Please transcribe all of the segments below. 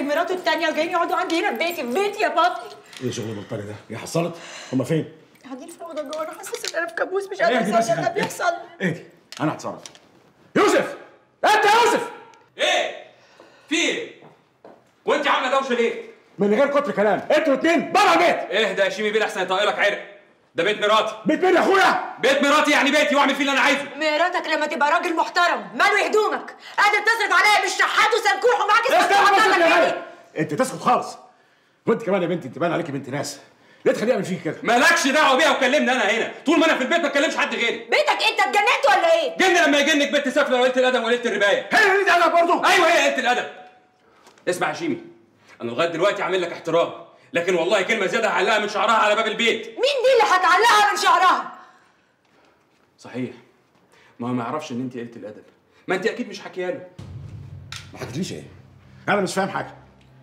جايب مراته التانية وجايين يقعدوا عندي هنا في بيتي في بيتي يا بابي ايه شغل البلطجي ده؟ هي حصلت؟ هما فين؟ قاعدين في الأوضة جوه أنا حاسس إن أنا في كابوس مش اهدي قادرة بس أصدق يا اللي خالد، بيحصل اهدي انا هتصرف يوسف انت يا يوسف ايه في ايه وانت عامله دوشه ليه من غير كتر كلام انتوا الاثنين بره البيت اهدى يا شيمي بيه احسن يطيرك عرق ده بيت مراتي بيت مين يا اخويا؟ بيت مراتي يعني بيتي واعمل فيه اللي انا عايزه مراتك لما تبقى راجل محترم ماله هدومك قادر تصرف عليا بالشحات وسنكوح ومعاك استنى بس وحاطط يا لك غالي إيدي. انت تسكت خالص وانت كمان يا بنتي انت باين عليكي بنت ناس ليه تخليه يعمل فيك كده؟ مالكش دعوه بيها وكلمني انا هنا طول ما انا في البيت ما اتكلمش حد غيري بيتك انت اتجننت ولا ايه؟ جن لما يجنك بنت سافله وقلت الادب وقلت الربايه هي اللي انا برضه ايوه هي قلت الادب اسمع يا شيمي انا لغايه دلوقتي عامل لك احترام لكن والله كلمه زياده هعلقها من شعرها على باب البيت مين دي اللي هتعلقها من شعرها؟ صحيح ما هو ما يعرفش ان انت قلت الادب ما انت اكيد مش حكيها له ما حكيتليش ايه؟ انا مش فاهم حاجه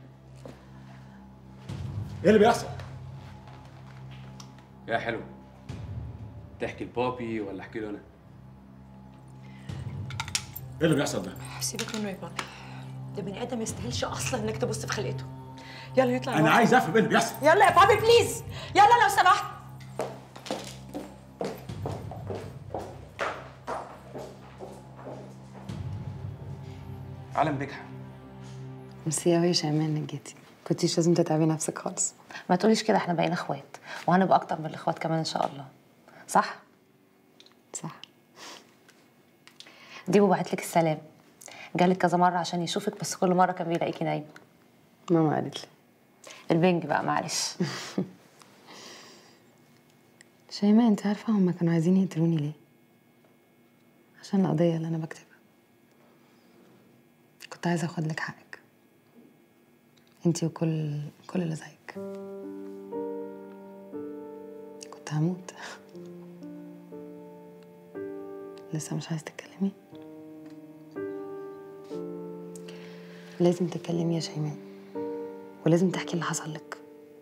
ايه اللي بيحصل؟ يا حلو تحكي لبابي ولا احكي له انا ايه اللي بيحصل ده؟ سيبك منه يا بابي ده بني ادم ما يستاهلش اصلا انك تبص في خلقته يلا نطلع انا نقعد. عايز افهم ايه اللي بيحصل يلا يا بابي بليز يلا لو سمحت عالم بجحة ميرسي قوي يا شيماء انك جيتي كنتيش لازم تتعبي نفسك خالص ما تقوليش كده احنا بقينا اخوات وهنبقى اكتر من الاخوات كمان ان شاء الله صح صح ديبو بعت لك السلام جالك كذا مره عشان يشوفك بس كل مره كان بيلاقيكي نايمه ماما قالت لي البنج بقى معلش شيماء انت عارفه هما كانوا عايزين يقتلوني ليه عشان القضيه اللي انا بكتبها كنت عايزه اخد لك حقك انتي وكل كل اللي زيك كنت هموت لسه مش عايز تتكلمي لازم تتكلمي يا شيماء ولازم تحكي اللي حصل لك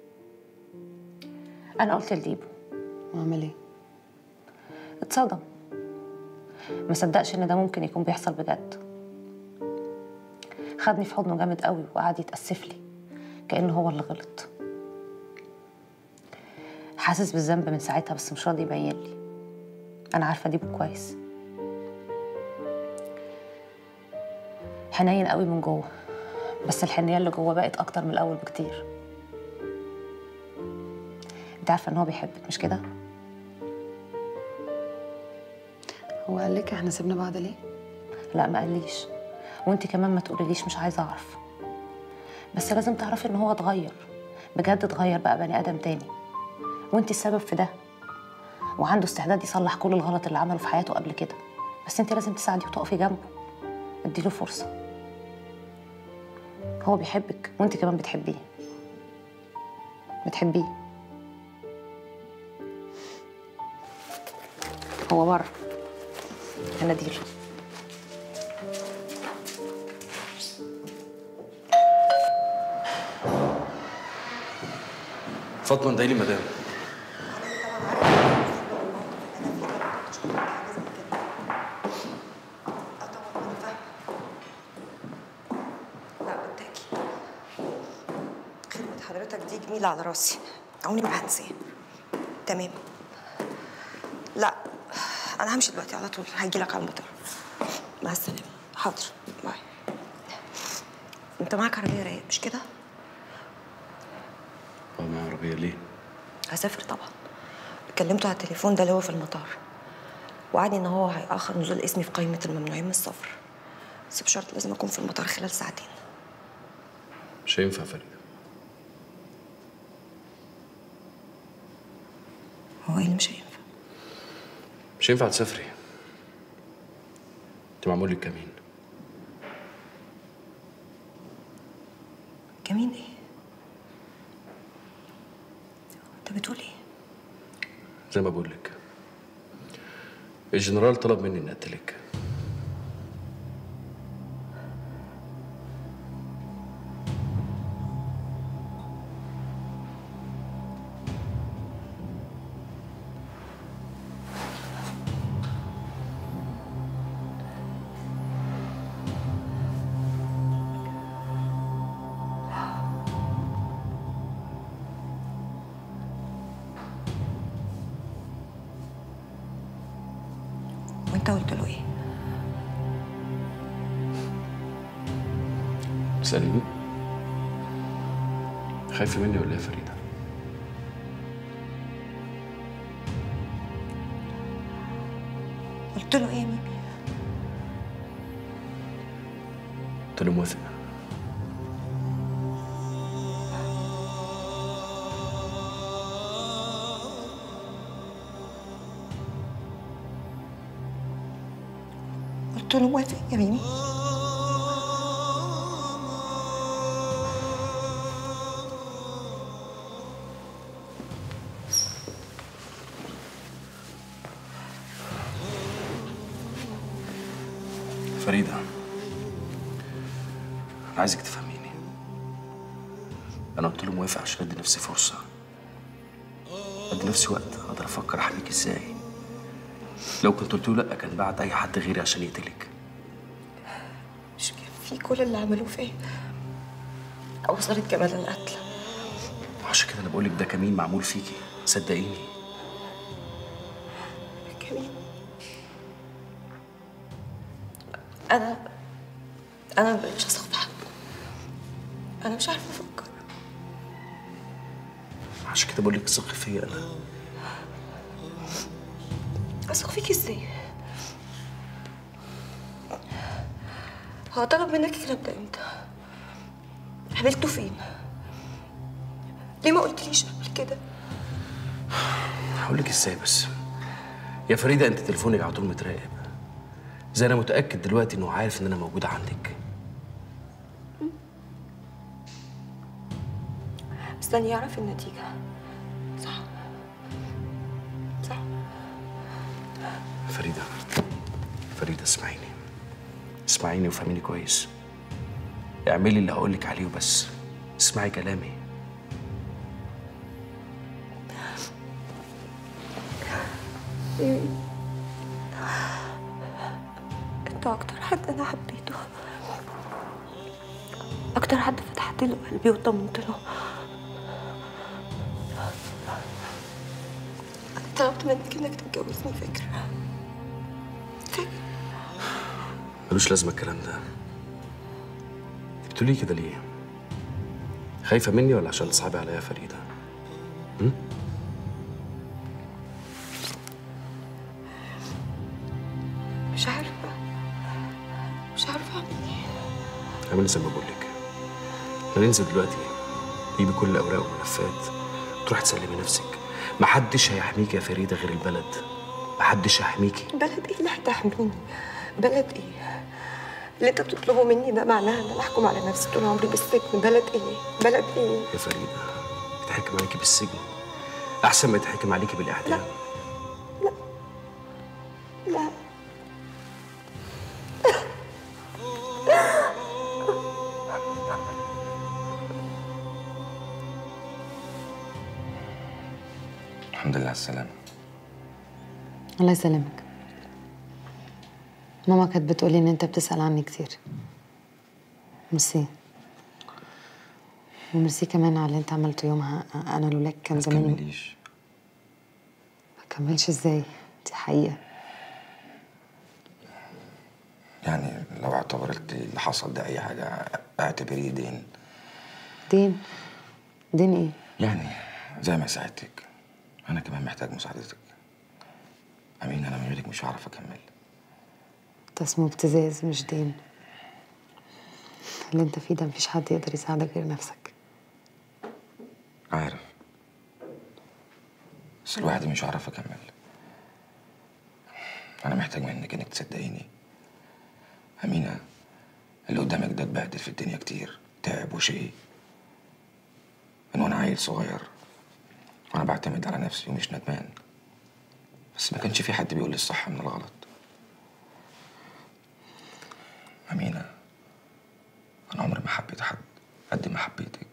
انا قلت لديبو واعمل ايه اتصدم ما صدقش ان ده ممكن يكون بيحصل بجد خدني في حضنه جامد قوي وقعد يتأسف لي كأنه هو اللي غلط حاسس بالذنب من ساعتها بس مش راضي يبين لي انا عارفه ديبو كويس حنين قوي من جوه بس الحنيه اللي جوه بقت اكتر من الاول بكتير انت عارفه ان هو بيحبك مش كده هو قال لك احنا سيبنا بعض ليه لا ما قاليش وانت كمان ما تقوليليش مش عايزه اعرف بس لازم تعرفي ان هو اتغير بجد اتغير بقى بني ادم تاني وانت السبب في ده وعنده استعداد يصلح كل الغلط اللي عمله في حياته قبل كده بس انت لازم تساعدي وتقفي جنبه اديله فرصه هو بيحبك وانت كمان بتحبيه بتحبيه هو بره انا ديله فاطمه ندعي لي مدام لا بالتأكيد خدمة حضرتك دي جميلة على راسي عمري ما هنساها تمام لا أنا همشي دلوقتي على طول هاجي لك على المطار مع السلامة حاضر باي أنت معاك عربية رايق مش كده؟ اه معايا عربيه ليه هسافر طبعا كلمته على التليفون ده اللي هو في المطار وعدني إن هو هيأخر نزول اسمي في قائمة الممنوعين من السفر بس بشرط لازم أكون في المطار خلال ساعتين مش هينفع فريده هو إيه اللي مش هينفع؟ مش هينفع تسافري انت معمول لك كمين كمين ايه؟ انت بتقول ايه؟ زي ما بقول لك الجنرال طلب مني اني اقتلك وانت قلت له ايه سأليني خايفة مني ولا ايه يا فريدة؟ قلت له ايه يا ميمي قلت له موافق قلت له موافق يا ميمي فريدة أنا عايزك تفهميني أنا قلت له موافق عشان أدي نفسي فرصة أدي نفسي وقت أقدر أفكر أحميك إزاي لو كنت قلت له لأ كان بعت أي حد غيري عشان يقتلك مش كان في كل اللي عملوه فيا وصلت كمان القتل عشان كده أنا بقولك ده كمين معمول فيكي صدقيني كمين انا انا ما بقتش اثق في حد انا مش عارفه افكر عشان كده بقولك ثقي فيا أنا اثق فيك ازاي هو طلب منك الكلام ده امتى قابلته فين ليه ما قلتليش قبل كده هقولك إزاي بس يا فريدة أنت تليفونك على طول متراقب زي أنا متأكد دلوقتي إنه عارف إن أنا موجودة عندك مستني يعرف النتيجة صح صح فريدة فريدة اسمعيني اسمعيني وفهميني كويس اعملي اللي هقولك عليه وبس اسمعي كلامي انت اكتر حد انا حبيته اكتر حد فتحت له قلبي وطمنت له انا طلبت منك انك تتجوزني فكرة فكرة ملوش لازمة الكلام ده انت بتقولي كده ليه؟ خايفة مني ولا عشان تصعبي عليا يا فريدة؟ مش عارفة مش عارفة اعمل ايه اعملي زي ما بقولك هننزل دلوقتي تجيبي كل الأوراق والملفات تروحي تسلمي نفسك محدش هيحميك يا فريدة غير البلد محدش هيحميكي بلد ايه اللي هتحميني بلد ايه اللي انت بتطلبه مني ده معناه ان انا احكم على نفسي طول عمري بالسجن بلد ايه بلد ايه يا فريدة يتحكم عليكي بالسجن أحسن ما يتحكم عليكي بالإعدام لا الحمد لله على السلامة الله يسلمك ماما كانت بتقولي ان انت بتسأل عني كتير ميرسي وميرسي كمان على اللي انت عملته يومها انا لولاك كان ما زماني تكمليش ما كملش ازاي دي حقيقة يعني لو اعتبرت اللي حصل ده أي حاجة اعتبريه دين دين دين ايه يعني زي ما ساعدتك أنا كمان محتاج مساعدتك أمين أنا من غيرك مش هعرف أكمل ده اسمه ابتزاز مش دين اللي انت فيه ده مفيش حد يقدر يساعدك غير نفسك عارف بس لوحدي مش هعرف أكمل أنا محتاج منك إنك تصدقيني أمينة اللي قدامك ده اتبهدل في الدنيا كتير تعب وشقي من وأنا عيل صغير وأنا بعتمد على نفسي ومش ندمان بس ما كانش في حد بيقول لي الصح من الغلط أمينة أنا عمري ما حبيت حد قد ما حبيتك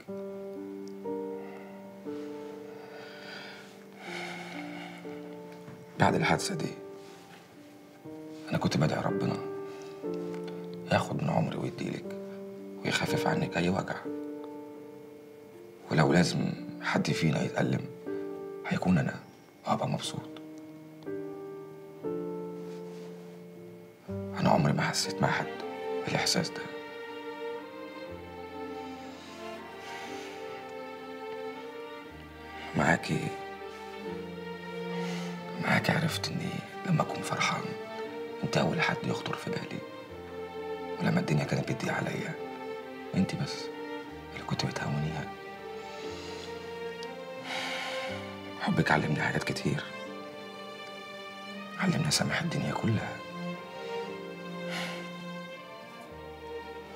بعد الحادثة دي أنا كنت بدعي ربنا ياخد من عمري ويديلك ويخفف عنك أي وجع ولو لازم حد فينا يتألم هيكون أنا وهبقى مبسوط أنا عمري ما حسيت مع حد بالإحساس ده معاكي معاكي عرفت إني لما أكون فرحان أنت أول حد يخطر في بالي ولما الدنيا كانت بتضيق عليا أنت بس اللي كنت بتهونيها حبك علمني حاجات كتير علمني أسامح الدنيا كلها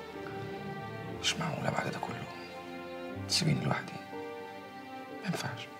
مش معقولة بعد ده كله تسيبيني لوحدي ما ينفعش